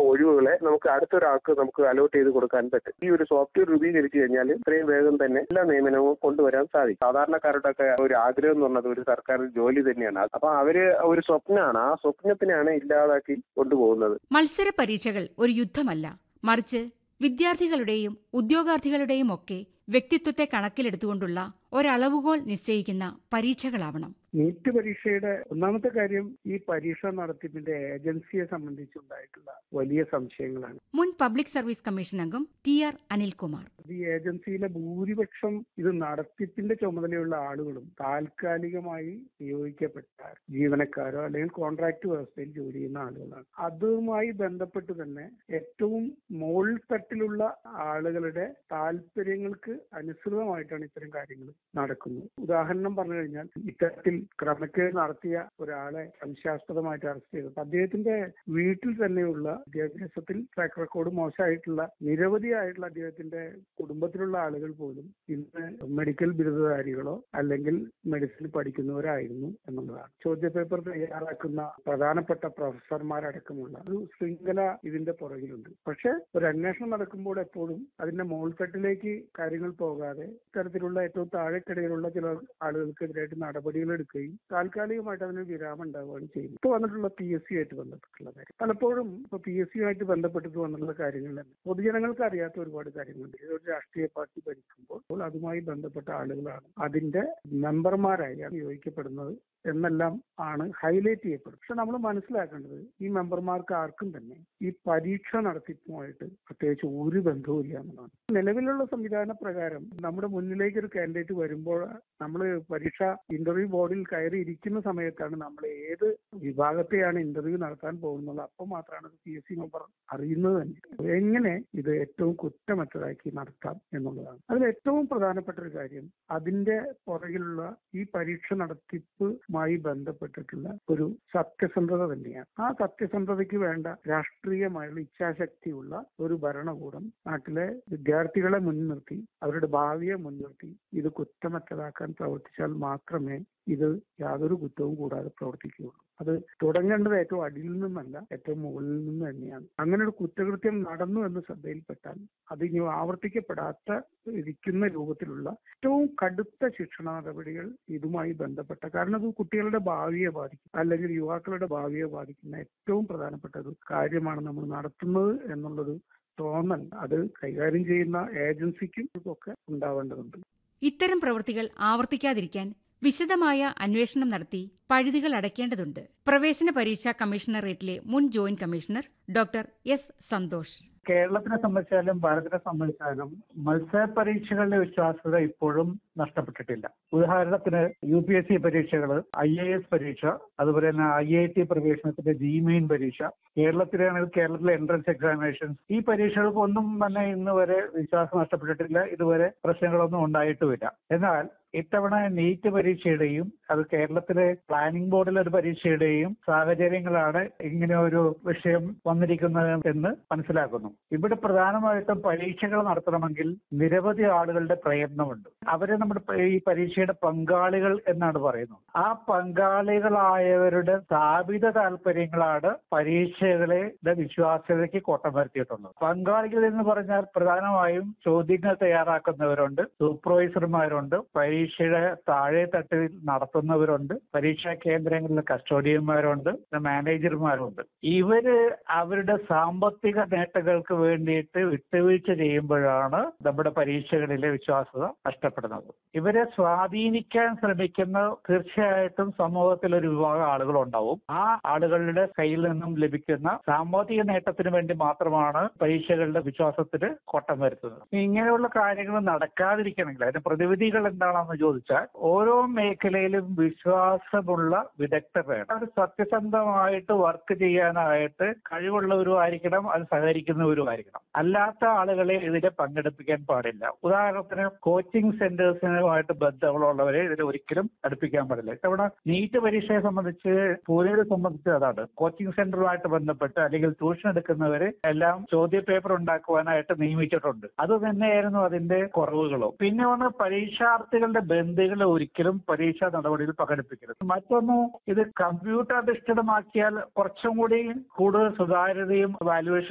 ഒഴിവുകളെ നമുക്ക് അടുത്തൊരാൾക്ക് നമുക്ക് അലോട്ട് ചെയ്ത് കൊടുക്കാൻ പറ്റും ഈ ഒരു സോഫ്റ്റ്വെയർ രൂപീകരിച്ചു കഴിഞ്ഞാൽ ഇത്രയും വേഗം തന്നെ എല്ലാ നിയമനവും കൊണ്ടുവരാൻ സാധിക്കും സാധാരണക്കാരുടെ ഒക്കെ ഒരു ആഗ്രഹം എന്ന് പറഞ്ഞത് ഒരു സർക്കാർ ജോലി തന്നെയാണ് അപ്പൊ അവര് ഒരു സ്വപ്നമാണ് ആ സ്വപ്നത്തിനാണ് ഇല്ലാതാക്കി കൊണ്ടുപോകുന്നത് മത്സര പരീക്ഷകൾ ഒരു യുദ്ധമല്ല മറിച്ച് വിദ്യാർത്ഥികളുടെയും ഉദ്യോഗാർത്ഥികളുടെയും ഒക്കെ വ്യക്തിത്വത്തെ കണക്കിലെടുത്തുകൊണ്ടുള്ള ഒരളവുകോൽ നിശ്ചയിക്കുന്ന പരീക്ഷകളാവണം നീറ്റ് പരീക്ഷയുടെ ഒന്നാമത്തെ കാര്യം ഈ പരീക്ഷ നടത്തിപ്പിന്റെ ഏജൻസിയെ സംബന്ധിച്ചുണ്ടായിട്ടുള്ള വലിയ സംശയങ്ങളാണ് മുൻ പബ്ലിക് സർവീസ് കമ്മീഷൻ അംഗം ടി ആർ അനിൽകുമാർ ഈ ഏജൻസിയിലെ ഭൂരിപക്ഷം ഇത് നടത്തിപ്പിന്റെ ചുമതലയുള്ള ആളുകളും താൽക്കാലികമായി നിയോഗിക്കപ്പെട്ട ജീവനക്കാരോ അല്ലെങ്കിൽ കോൺട്രാക്ട് വ്യവസ്ഥയിൽ ജോലി ചെയ്യുന്ന ആളുകളാണ് അതുമായി ബന്ധപ്പെട്ട് തന്നെ ഏറ്റവും മോൾ തട്ടിലുള്ള ആളുകളുടെ താല്പര്യങ്ങൾക്ക് അനുസൃതമായിട്ടാണ് ഇത്തരം കാര്യങ്ങൾ നടക്കുന്നത് ഉദാഹരണം പറഞ്ഞു കഴിഞ്ഞാൽ ഇത്തരത്തിൽ ക്രമക്കേട് നടത്തിയ ഒരാളെ സംശയാസ്പദമായിട്ട് അറസ്റ്റ് ചെയ്തത് അദ്ദേഹത്തിന്റെ വീട്ടിൽ തന്നെയുള്ള വിദ്യാഭ്യാസത്തിൽ ട്രാക്ക് റെക്കോർഡ് മോശമായിട്ടുള്ള നിരവധിയായിട്ടുള്ള അദ്ദേഹത്തിന്റെ കുടുംബത്തിലുള്ള ആളുകൾ പോലും ഇന്ന് മെഡിക്കൽ ബിരുദധാരികളോ അല്ലെങ്കിൽ മെഡിസിൻ പഠിക്കുന്നവരായിരുന്നു എന്നുള്ളതാണ് ചോദ്യപേപ്പർ തയ്യാറാക്കുന്ന പ്രധാനപ്പെട്ട പ്രൊഫസർമാരടക്കമുള്ള ഒരു ശൃംഖല ഇതിന്റെ പുറകിലുണ്ട് പക്ഷെ ഒരു അന്വേഷണം നടക്കുമ്പോൾ എപ്പോഴും അതിന്റെ മോൾത്തട്ടിലേക്ക് കാര്യങ്ങൾ പോകാതെ ഇത്തരത്തിലുള്ള ഏറ്റവും താഴെക്കിടയിലുള്ള ചില ആളുകൾക്കെതിരായിട്ട് നടപടികൾ എടുക്കുകയും താൽക്കാലികമായിട്ട് അതിന് വിരാമം ഉണ്ടാവുകയാണ് ചെയ്യുന്നത് ഇപ്പൊ വന്നിട്ടുള്ള പി എസ് സി ആയിട്ട് ബന്ധപ്പെട്ടുള്ള കാര്യം പലപ്പോഴും ഇപ്പൊ പി എസ് സിയുമായിട്ട് ബന്ധപ്പെട്ടിട്ട് വന്നിട്ടുള്ള കാര്യങ്ങൾ തന്നെ പൊതുജനങ്ങൾക്ക് അറിയാത്ത ഒരുപാട് കാര്യങ്ങളുണ്ട് ഇതൊരു രാഷ്ട്രീയ പാർട്ടി ഭരിക്കുമ്പോൾ അപ്പോൾ അതുമായി ബന്ധപ്പെട്ട ആളുകളാണ് അതിന്റെ മെമ്പർമാരായി നിയോഗിക്കപ്പെടുന്നത് എന്നെല്ലാം ആണ് ഹൈലൈറ്റ് ചെയ്യപ്പെടുന്നത് പക്ഷെ നമ്മൾ മനസ്സിലാക്കേണ്ടത് ഈ മെമ്പർമാർക്ക് ആർക്കും തന്നെ ഈ പരീക്ഷ നടത്തിപ്പുമായിട്ട് പ്രത്യേകിച്ച് ഒരു ബന്ധവുമില്ല എന്നുള്ളതാണ് നിലവിലുള്ള സംവിധാന പ്രകാരം നമ്മുടെ മുന്നിലേക്ക് ഒരു കാൻഡിഡേറ്റ് വരുമ്പോൾ നമ്മൾ പരീക്ഷ ഇന്റർവ്യൂ ബോർഡിൽ കയറി ഇരിക്കുന്ന സമയത്താണ് നമ്മൾ ഏത് വിഭാഗത്തെയാണ് ഇന്റർവ്യൂ നടത്താൻ പോകുന്നത് അപ്പോൾ മാത്രമാണ് പി എസ് സി മെമ്പർ അറിയുന്നത് തന്നെ എങ്ങനെ ഇത് ഏറ്റവും കുറ്റമറ്റതാക്കി നടത്താം എന്നുള്ളതാണ് അതിൽ ഏറ്റവും പ്രധാനപ്പെട്ട ഒരു കാര്യം അതിന്റെ പുറകിലുള്ള ഈ പരീക്ഷ നടത്തിപ്പുമായി ബന്ധപ്പെട്ടിട്ടുള്ള ഒരു സത്യസന്ധത തന്നെയാണ് ആ സത്യസന്ധതയ്ക്ക് വേണ്ട രാഷ്ട്രീയമായുള്ള ഇച്ഛാശക്തിയുള്ള ഒരു ഭരണകൂടം നാട്ടിലെ വിദ്യാർത്ഥികളെ മുൻനിർത്തി അവരുടെ ഭാവിയെ മുൻനിർത്തി ഇത് കുറ്റമറ്റതാക്കാൻ പ്രവർത്തിച്ചാൽ മാത്രമേ ഇത് യാതൊരു കുറ്റവും കൂടാതെ പ്രവർത്തിക്കുകയുള്ളൂ അത് തുടങ്ങേണ്ടത് ഏറ്റവും അടിയിൽ നിന്നല്ല ഏറ്റവും മുകളിൽ നിന്ന് തന്നെയാണ് അങ്ങനെ ഒരു കുറ്റകൃത്യം നടന്നു എന്ന് ശ്രദ്ധയിൽപ്പെട്ടാൽ അത് ഇനി ആവർത്തിക്കപ്പെടാത്ത ഇരിക്കുന്ന രൂപത്തിലുള്ള ഏറ്റവും കടുത്ത ശിക്ഷണ നടപടികൾ ഇതുമായി ബന്ധപ്പെട്ട കാരണം അത് കുട്ടികളുടെ ഭാവിയെ ബാധിക്കും അല്ലെങ്കിൽ യുവാക്കളുടെ ഭാവിയെ ബാധിക്കുന്ന ഏറ്റവും പ്രധാനപ്പെട്ട ഒരു കാര്യമാണ് നമ്മൾ നടത്തുന്നത് എന്നുള്ളൊരു തോന്നൽ അത് കൈകാര്യം ചെയ്യുന്ന ഏജൻസിക്കും ഒക്കെ ഉണ്ടാവേണ്ടതുണ്ട് ഇത്തരം പ്രവൃത്തികൾ ആവർത്തിക്കാതിരിക്കാൻ വിശദമായ അന്വേഷണം നടത്തി പഴുതുകൾ അടയ്ക്കേണ്ടതുണ്ട് പ്രവേശന പരീക്ഷാ കമ്മീഷണറേറ്റിലെ മുൻ joint commissioner doctor S Santhosh കേരളത്തിനെ സംബന്ധിച്ചാലും ഭാരതത്തിനെ സംബന്ധിച്ചാലും മത്സര പരീക്ഷകളുടെ വിശ്വാസ്യത ഇപ്പോഴും നഷ്ടപ്പെട്ടിട്ടില്ല ഉദാഹരണത്തിന് യു പി എസ് സി പരീക്ഷകൾ ഐ എ എസ് പരീക്ഷ അതുപോലെ തന്നെ ഐ ഐ ടി പ്രവേശനത്തിന്റെ ജി മെയിൻ പരീക്ഷ കേരളത്തിലാണെങ്കിൽ കേരളത്തിലെ എൻട്രൻസ് എക്സാമിനേഷൻസ് ഈ പരീക്ഷകൾക്ക് ഒന്നും തന്നെ ഇന്ന് വരെ വിശ്വാസം നഷ്ടപ്പെട്ടിട്ടില്ല ഇതുവരെ പ്രശ്നങ്ങളൊന്നും ഉണ്ടായിട്ടുമില്ല എന്നാൽ ഇത്തവണ നീറ്റ് പരീക്ഷയുടെയും അത് കേരളത്തിലെ പ്ലാനിംഗ് ബോർഡിലെ ഒരു പരീക്ഷയുടെയും സാഹചര്യങ്ങളാണ് ഇങ്ങനെ ഒരു വിഷയം വന്നിരിക്കുന്നത് എന്ന് മനസ്സിലാക്കുന്നു ഇവിടെ പ്രധാനമായിട്ടും പരീക്ഷകൾ നടത്തണമെങ്കിൽ നിരവധി ആളുകളുടെ പ്രയത്നമുണ്ട് അവരെ നമ്മുടെ ഈ പരീക്ഷയുടെ പങ്കാളികൾ എന്നാണ് പറയുന്നത് ആ പങ്കാളികളായവരുടെ സ്ഥാപിത താല്പര്യങ്ങളാണ് പരീക്ഷകളെ വിശ്വാസ്യതയ്ക്ക് കോട്ടം വരുത്തിയിട്ടുള്ളത് പങ്കാളികൾ എന്ന് പറഞ്ഞാൽ പ്രധാനമായും ചോദ്യങ്ങൾ തയ്യാറാക്കുന്നവരുണ്ട് സൂപ്പർവൈസർമാരുണ്ട് പരീക്ഷയുടെ താഴെ തട്ടിൽ നടത്തുന്നവരുണ്ട് പരീക്ഷാ കേന്ദ്രങ്ങളിലെ കസ്റ്റോഡിയന്മാരുണ്ട് മാനേജർമാരുണ്ട് ഇവര് അവരുടെ സാമ്പത്തിക നേട്ടങ്ങൾക്ക് വേണ്ടിയിട്ട് വിട്ടുവീഴ്ച ചെയ്യുമ്പോഴാണ് നമ്മുടെ പരീക്ഷകളിലെ വിശ്വാസത നഷ്ടപ്പെടുന്നത് ഇവരെ സ്വാധീനിക്കാൻ ശ്രമിക്കുന്ന തീർച്ചയായിട്ടും സമൂഹത്തിൽ ഒരു വിഭാഗം ആളുകൾ ഉണ്ടാവും ആ ആളുകളുടെ കയ്യിൽ നിന്നും ലഭിക്കുന്ന സാമ്പത്തിക നേട്ടത്തിന് വേണ്ടി മാത്രമാണ് പരീക്ഷകളുടെ വിശ്വാസത്തിന് കോട്ടം വരുത്തുന്നത് ഇങ്ങനെയുള്ള കാര്യങ്ങൾ നടക്കാതിരിക്കണമെങ്കിൽ അതിന്റെ പ്രതിവിധികൾ എന്താണെന്ന് ചോദിച്ചാൽ ഓരോ മേഖലയിലും വിശ്വാസമുള്ള വിദഗ്ധർ വേണം അവർ സത്യസന്ധമായിട്ട് വർക്ക് ചെയ്യാനായിട്ട് കഴിവുള്ളവരും ആയിരിക്കണം അത് സഹകരിക്കുന്നവരും ആയിരിക്കണം അല്ലാത്ത ആളുകളെ ഇതിനെ പങ്കെടുപ്പിക്കാൻ പാടില്ല ഉദാഹരണത്തിന് കോച്ചിങ് സെന്റേഴ്സുമായിട്ട് ബന്ധമുള്ളവരെ ഇതിൽ ഒരിക്കലും അടുപ്പിക്കാൻ പാടില്ല ഇത്തവണ നീറ്റ് പരീക്ഷയെ സംബന്ധിച്ച് പൂനെയെ സംബന്ധിച്ച് അതാണ് കോച്ചിങ് സെന്ററുമായിട്ട് ബന്ധപ്പെട്ട് അല്ലെങ്കിൽ ട്യൂഷൻ എടുക്കുന്നവരെ എല്ലാം ചോദ്യ പേപ്പർ ഉണ്ടാക്കുവാനായിട്ട് നിയമിച്ചിട്ടുണ്ട് അത് തന്നെയായിരുന്നു അതിന്റെ കുറവുകളോ പിന്നെ ഒന്ന് പരീക്ഷാർത്ഥികളുടെ ബന്ധുക്കളെ ഒരിക്കലും പരീക്ഷാ നടപടിയിൽ പങ്കെടുപ്പിക്കരുത് മറ്റൊന്ന് ഇത് കമ്പ്യൂട്ടർ അധിഷ്ഠിതമാക്കിയാൽ കുറച്ചും കൂടി കൂടുതൽ സുതാര്യതയും വാല്യുവേഷൻ